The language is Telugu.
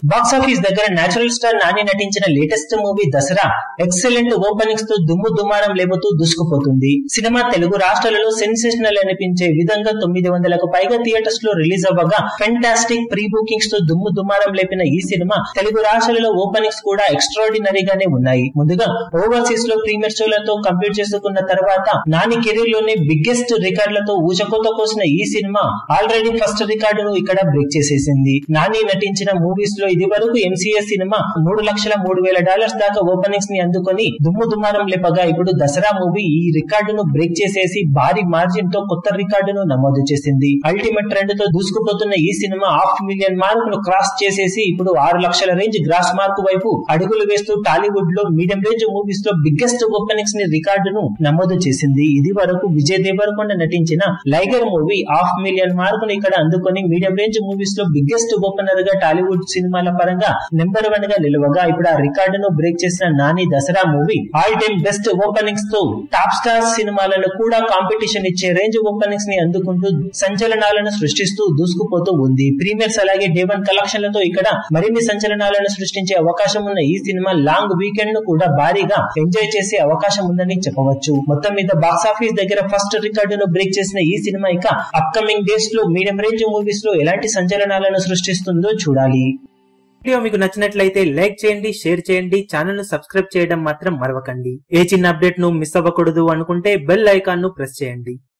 బాక్సాఫీస్ దగ్గర నేచురల్ స్టార్ నాని నటించిన latest movie Dasara excellent openings తో దుమ్ము దుమారం లేపుతూ దూసుకుపోతుంది సినిమా తెలుగు రాష్ట్రాలలో సెన్సేషనల్ అనిపించే విధంగా తొమ్మిది వందలకు పైగా థియేటర్స్ లో రిలీజ్ అవ్వగా ఫెంటాస్టిక్ ప్రీ బుకింగ్స్ తో దుమ్ము దుమారం లేపిన ఈ సినిమా తెలుగు రాష్ట్రాలలో ఓపెనింగ్స్ కూడా ఎక్స్ట్రాడినరీగానే ఉన్నాయి ముందుగా ఓవర్సీస్ లో ప్రీమియర్ షోలతో కంప్లీట్ చేసుకున్న తర్వాత నాని కెరీర్ లోనే బిగ్గెస్ట్ రికార్డులతో ఊచకోత కోసిన ఈ సినిమా ఆల్రెడీ ఫస్ట్ రికార్డును ఇక్కడ బ్రేక్ చేసేసింది నాని నటించిన మూవీస్ లో ఇది వరకు ఎంసీఎస్ సినిమా మూడు లక్షల మూడు వేల డాలర్స్ దాకా ఓపెనింగ్స్ ని అందుకొని దుమ్ము దుమారం లేపగా ఇప్పుడు దసరా మూవీ ఈ రికార్డును బ్రేక్ చేసేసి భారీ మార్జిన్ తో కొత్త రికార్డును నమోదు చేసింది అల్టిమేట్ ట్రెండ్ తో దూసుకుపోతున్న ఈ సినిమా హాఫ్ మిలియన్ మార్క్ ను క్రాస్ చేసేసి ఇప్పుడు ఆరు లక్షల రేంజ్ గ్రాస్ మార్క్ వైపు అడుగులు వేస్తూ టాలీవుడ్ లో మీడియం రేంజ్ మూవీస్ లో బిగ్గెస్ట్ ఓపెనింగ్స్ ని రికార్డును నమోదు చేసింది ఇది వరకు విజయ్ దేవరకొండ నటించిన Liger movie half million mark ను ఇక్కడ అందుకొని మీడియం రేంజ్ మూవీస్ లో బిగ్గెస్ట్ ఓపెనర్ గా టాలీవుడ్ సినిమాల పరంగా నెంబర్ వన్ గా నిలవగా ఇప్పుడు ఆ రికార్డును బ్రేక్ చేసిన Nani Dasara movie all time best openings తో టాప్ స్టార్ సినిమాలను కూడా కాంపిటీషన్ ఇచ్చే రేంజ్ ఓపెనింగ్స్ ని అందుకుంటూ సంచలనాలను సృష్టిస్తూ దూసుకుపోతూ ఉంది ప్రీమియర్స్ అలాగే డే వన్ కలెక్షన్లతో ఇక్కడ మరిన్ని సంచలనాలను సృష్టించే అవకాశం ఉన్న ఈ సినిమా లాంగ్ వీకెండ్ ను కూడా భారీగా ఎంజాయ్ చేసే అవకాశం ఉందని చెప్పవచ్చు మొత్తం మీద బాక్సాఫీస్ దగ్గర ఫస్ట్ రికార్డును బ్రేక్ చేసిన ఈ సినిమా ఇక అప్కమింగ్ డేస్ లో మీడియం రేంజ్ మూవీస్ లో ఎలాంటి సంచలనాలను సృష్టిస్తుందో చూడాలి వీడియో మీకు నచ్చినట్లయితే లైక్ చేయండి షేర్ చేయండి ఛానల్ ను సబ్స్క్రైబ్ చేయడం మాత్రం మరవకండి ఏ చిన్న అప్డేట్ ను మిస్ అవ్వకూడదు అనుకుంటే బెల్ ఐకాన్ ను ప్రెస్ చేయండి